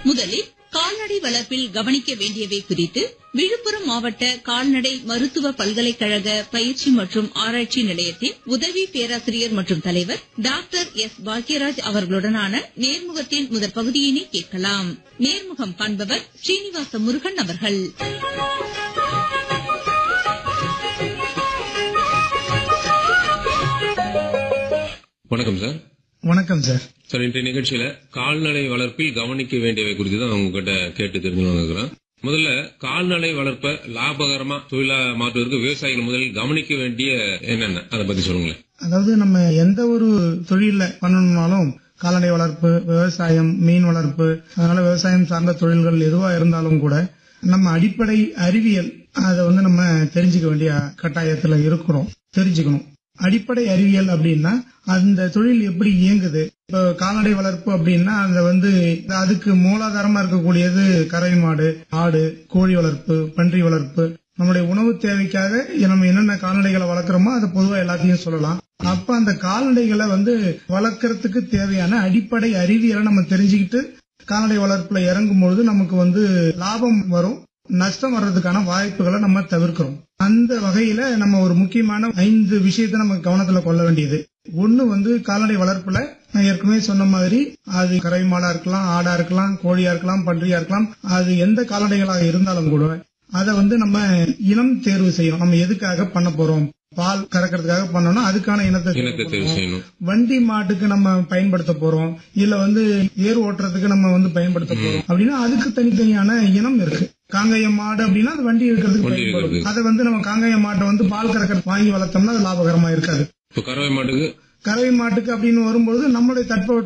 முதலில் கால்நடை வளர்ப்பில் கவனிக்க வேண்டியவை குறித்து விழுப்புரம் மாவட்ட கால்நடை மருத்துவ பல்கலைக்கழக பயிற்சி மற்றும் ஆராய்ச்சி நிலையத்தின் உதவி பேராசிரியர் மற்றும் தலைவர் டாக்டர் எஸ் பாக்யராஜ் அவர்களுடனான நேர்முகத்தின் முதற் பகுதியினை கேட்கலாம் நேர்முகம் காண்பவர் ஸ்ரீனிவாச முருகன் அவர்கள் வணக்கம் சார் வணக்கம் சார் சார் இன்றைய நிகழ்ச்சியில கால்நடை வளர்ப்பில் கவனிக்க வேண்டியவை குறித்து தான் உங்ககிட்ட கேட்டு தெரிஞ்சு வந்துக்கிறோம் முதல்ல கால்நடை வளர்ப்ப லாபகரமா தொழிலா மாற்றுவதற்கு விவசாயிகள் முதலில் கவனிக்க வேண்டிய என்னென்ன அதை பத்தி சொல்லுங்களேன் அதாவது நம்ம எந்த ஒரு தொழில பண்ணணும்னாலும் கால்நடை வளர்ப்பு விவசாயம் மீன் வளர்ப்பு அதனால விவசாயம் சார்ந்த தொழில்கள் எதுவா இருந்தாலும் கூட நம்ம அடிப்படை அறிவியல் அதை வந்து நம்ம தெரிஞ்சுக்க வேண்டிய கட்டாயத்துல இருக்கிறோம் தெரிஞ்சுக்கணும் அடிப்படை அறிவியல் அப்படின்னா அந்த தொழில் எப்படி இயங்குது இப்போ கால்நடை வளர்ப்பு அப்படின்னா அந்த வந்து அதுக்கு மூலாதாரமா இருக்கக்கூடியது கறவை மாடு ஆடு கோழி வளர்ப்பு பன்றி வளர்ப்பு நம்முடைய உணவு தேவைக்காக நம்ம என்னென்ன கால்நடைகளை வளர்க்குறோமோ அதை பொதுவா எல்லாத்தையும் சொல்லலாம் அப்ப அந்த கால்நடைகளை வந்து வளர்க்கறதுக்கு தேவையான அடிப்படை அறிவியலை நம்ம தெரிஞ்சுக்கிட்டு கால்நடை வளர்ப்புல இறங்கும் பொழுது நமக்கு வந்து லாபம் வரும் நஷ்டம் வர்றதுக்கான வாய்ப்புகளை நம்ம தவிர்க்கிறோம் அந்த வகையில நம்ம ஒரு முக்கியமான ஐந்து விஷயத்தை நம்ம கவனத்துல கொள்ள வேண்டியது ஒண்ணு வந்து கால்நடை வளர்ப்புல நான் ஏற்கனவே சொன்ன மாதிரி அது கறவை மாடா இருக்கலாம் ஆடா இருக்கலாம் கோழியா இருக்கலாம் பன்றியா இருக்கலாம் அது எந்த கால்நடைகளாக இருந்தாலும் கூட அதை வந்து நம்ம இனம் தேர்வு செய்யணும் நம்ம எதுக்காக பண்ண போறோம் பால் கறக்கிறதுக்காக பண்ணோம்னா அதுக்கான இனத்தை தேர்வு இனத்தை தேர்வு பண்ணணும். செய்யணும் வண்டி மாட்டுக்கு நம்ம பயன்படுத்த போறோம் இல்ல வந்து ஏர் ஓட்டுறதுக்கு நம்ம வந்து பயன்படுத்த போறோம் அப்படின்னா அதுக்கு தனித்தனியான இனம் இருக்கு காங்கேய மாடு அப்படின்னா அது வண்டி இருக்கிறதுக்கு வண்டி பயன்படும் இழுக்கிறதுக்கு. அதை வந்து நம்ம காங்கேய மாட்டை வந்து பால் கறக்க வாங்கி வளர்த்தோம்னா அது லாபகரமா இருக்காது இப்ப கறவை மாட்டுக்கு கறவை மாட்டுக்கு அப்படின்னு வரும்பொழுது நம்மளுடைய தட்ப